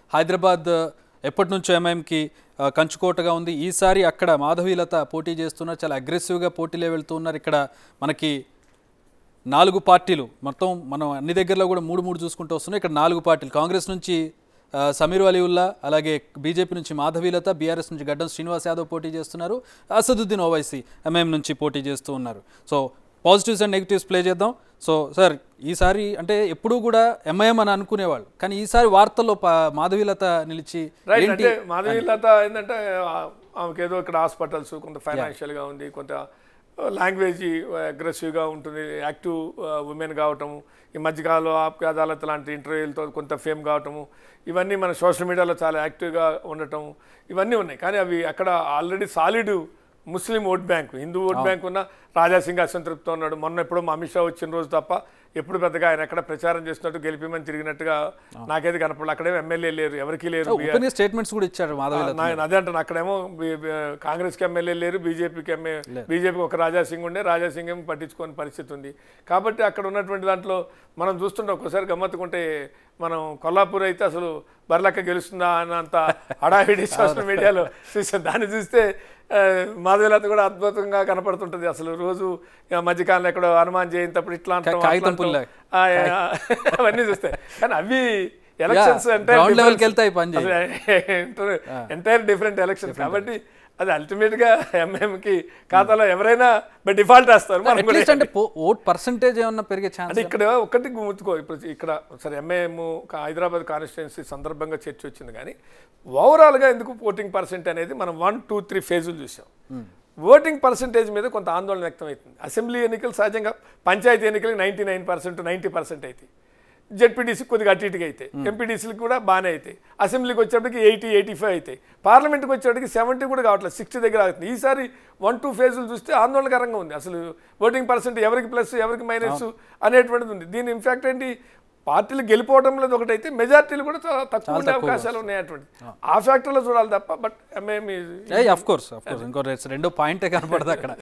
హైదరాబాద్ ఎప్పటి నుంచో ఎంఐఎంకి కంచుకోటగా ఉంది ఈసారి అక్కడ మాధవీలత పోటీ చేస్తున్నారు చాలా అగ్రెసివ్గా పోటీలో వెళ్తూ ఉన్నారు ఇక్కడ మనకి నాలుగు పార్టీలు మొత్తం మనం అన్ని దగ్గరలో కూడా మూడు మూడు చూసుకుంటూ వస్తున్నాయి ఇక్కడ నాలుగు పార్టీలు కాంగ్రెస్ నుంచి ఆ, సమీర్ అలీవుల్లా అలాగే బీజేపీ నుంచి మాధవీలత బీఆర్ఎస్ నుంచి గడ్డం శ్రీనివాస్ యాదవ్ పోటీ చేస్తున్నారు అసదుద్దీన్ ఓవైసీ ఎంఐఎం నుంచి పోటీ చేస్తూ ఉన్నారు so positives and negatives play చేద్దాం సో సార్ ఈసారి అంటే ఎప్పుడూ కూడా ఎంఐఎం అని అనుకునేవాళ్ళు కానీ ఈసారి వార్తల్లో పా- మాధవీలత నిలిచి రైట్ ఏంటి అంటే మాధవి లత ఏంటంటే ఆ- ఆమెకి ఏదో ఇక్కడ హాస్పిటల్స్ కొంత ఫైనాన్షియల్గా ఉంది కొంత లాంగ్వేజ్ అగ్రెసివ్గా ఉంటుంది యాక్టివ్ ఉమెన్ కావటము ఈ మధ్యకాలంలో ఆప్కి అదాలత్ లాంటి ఇంటర్వ్యూలతో కొంత ఫేమ్ కావటము ఇవన్నీ మన సోషల్ మీడియాలో చాలా యాక్టివ్గా ఉండటం ఇవన్నీ ఉన్నాయి కానీ అవి అక్కడ ఆల్రెడీ సాలిడ్ ముస్లిం vote bank Hindu vote bank ఉన్న రాజాసింగ్ అసంతృప్తితో ఉన్నాడు మొన్న ఎప్పుడో మా అమిత్ షా వచ్చిన రోజు తప్ప ఎప్పుడు పెద్దగా ఆయన ఎక్కడ ప్రచారం చేస్తున్నట్టు గెలిపిమని తిరిగినట్టుగా నాకైతే కనపడలేదు అక్కడే ఎమ్మెల్యే లేరు ఎవరికీ లేరు ఓపెన్ స్టేట్మెంట్స్ కూడా ఇచ్చారు మాధవీలత నా- అదే అంటాను అక్కడేమో బి- బి- కాంగ్రెస్కి ఎమ్మెల్యే లేరు బీజేపీకి ఎమ్మెల్యే బీజేపీకి ఒక రాజాసింగ్ ఉండే రాజాసింగ్ ఏమో పట్టించుకోని పరిస్థితి ఉంది కాబట్టి అక్కడ ఉన్నటువంటి దాంట్లో మనం చూస్తుంటే ఒక్కోసారి గమ్మత్తుకుంటే మనం కొల్లాపూర్ అయితే అసలు బర్లక్క గెలుస్తుందా అన్నంత హడావిడి సోషల్ మీడియాలో చూసాం దాన్ని చూస్తే ఆ, మాధవీలత కూడా అద్భుతంగా కనపడుతుంటది అసలు రోజు ఇక మధ్యకాలంలో ఎక్కడో హనుమాన్ జయంతప్పుడు ఇట్లా అంటాం, కాగితం అట్లా అంటాం. పుల్ల. ఆ, ఆ, అవన్నీ చూస్తాయి కానీ అవి ఎలక్షన్స్ అంటే ground level కి వెళ్తాయి పని చేయి. ఎంటైర్ డిఫరెంట్ ఎలక్షన్ కాబట్టి అది అల్టిమేట్ గా ఎంఎం కి ఖాతాలో ఎవరైనా బై డిఫాల్ట్ వేస్తారు మనం కూడా అట్లీస్ట్ అంటే ఓట్ పర్సంటేజ్ ఏమన్నా పెరిగే ఛాన్స్ అంటే ఇక్కడ ఒకటి గుర్తుకో ఇప్పుడు ఇక్కడ సరే ఎంఏఎం హైదరాబాద్ కాన్స్టిట్యున్సీ సందర్భంగా చర్చ వచ్చింది కానీ ఓవరాల్గా ఎందుకు ఓటింగ్ పర్సెంట్ అనేది మనం వన్ టూ త్రీ ఫేజులు చూసాం ఓటింగ్ పర్సెంటేజ్ మీద కొంత ఆందోళన వ్యక్తం అవుతుంది అసెంబ్లీ ఎన్నికలు సహజంగా పంచాయతీ ఎన్నికలకు ninety nine percent ninety percent అవుతాయి జెడ్పీటీసీ కొద్దిగా అటు ఇటుగా అవుతాయి ఎంపీటీసీలకు కూడా బాగానే అవుతాయి అసెంబ్లీకి వచ్చేప్పటికి ఎయిటీ ఎయిటీ ఫైవ్ అవుతాయి పార్లమెంట్కి వచ్చేప్పటికి సెవెంటీ కూడా కావట్లేదు సిక్స్టీ దగ్గర అవుతుంది ఈసారి వన్ టూ ఫేజులు చూస్తే ఆందోళనకరంగా ఉంది అసలు ఓటింగ్ పర్సెంట్ ఎవరికి ప్లస్ ఎవరికి మైనస్ అనేటువంటిది ఉంది దీని ఇన్ఫాక్ట్ ఏంటి పార్టీలు గెలిపోవడం లేదు ఒకటైతే మెజార్టీలు కూడా చాలా తక్కువ ఉండే అవకాశాలు ఉన్నాయి అటువంటి ఆ ఫ్యాక్టర్లో చూడాలి తప్ప బట్ ఎంఏమి అఫ్ కోర్స్ అఫ్ కోర్స్ ఇంకో రె- రెండో పాయింటే కనపడదు అక్కడ